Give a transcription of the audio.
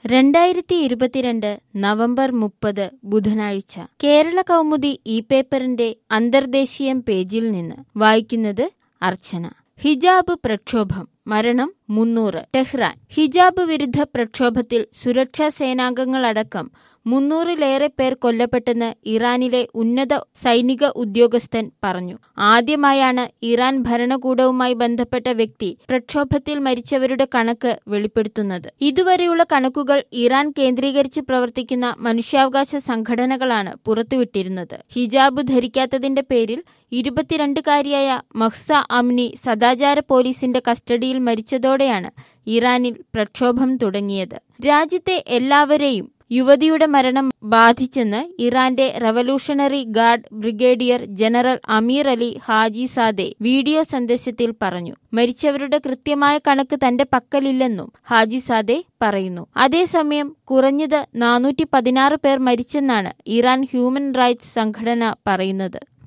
രണ്ടായിരത്തി ഇരുപത്തിരണ്ട് നവംബർ മുപ്പത് ബുധനാഴ്ച കേരള കൗമുദി ഇ പേപ്പറിന്റെ അന്തർദേശീയം പേജിൽ നിന്ന് വായിക്കുന്നത് അർച്ചന ഹിജാബ് പ്രക്ഷോഭം മരണം മുന്നൂറ് ടെഹ്റാൻ ഹിജാബ് വിരുദ്ധ പ്രക്ഷോഭത്തിൽ സുരക്ഷാ സേനാംഗങ്ങളടക്കം മുന്നൂറിലേറെ പേർ കൊല്ലപ്പെട്ടെന്ന് ഇറാനിലെ ഉന്നത സൈനിക ഉദ്യോഗസ്ഥൻ പറഞ്ഞു ആദ്യമായാണ് ഇറാൻ ഭരണകൂടവുമായി ബന്ധപ്പെട്ട വ്യക്തി പ്രക്ഷോഭത്തിൽ മരിച്ചവരുടെ കണക്ക് വെളിപ്പെടുത്തുന്നത് ഇതുവരെയുള്ള കണക്കുകൾ ഇറാൻ കേന്ദ്രീകരിച്ച് പ്രവർത്തിക്കുന്ന മനുഷ്യാവകാശ സംഘടനകളാണ് പുറത്തുവിട്ടിരുന്നത് ഹിജാബ് ധരിക്കാത്തതിന്റെ പേരിൽ ഇരുപത്തിരണ്ടുകാരിയായ മഹ്സ അമ്നി സദാചാര പോലീസിന്റെ കസ്റ്റഡിയിൽ മരിച്ചതോടെയാണ് ഇറാനിൽ പ്രക്ഷോഭം തുടങ്ങിയത് രാജ്യത്തെ എല്ലാവരെയും യുവതിയുടെ മരണം ബാധിച്ചെന്ന് ഇറാന്റെ revolutionary guard brigadier general Amir Ali Hajizadeh video സന്ദേശത്തിൽ പറഞ്ഞു മരിച്ചവരുടെ കൃത്യമായ കണക്ക് തന്റെ പക്കലില്ലെന്നും ഹാജി സാദെ പറയുന്നു അതേസമയം കുറഞ്ഞത് നാനൂറ്റി പതിനാറ് പേർ മരിച്ചെന്നാണ് ഇറാൻ ഹ്യൂമൻ റൈറ്റ്സ് സംഘടന പറയുന്നത്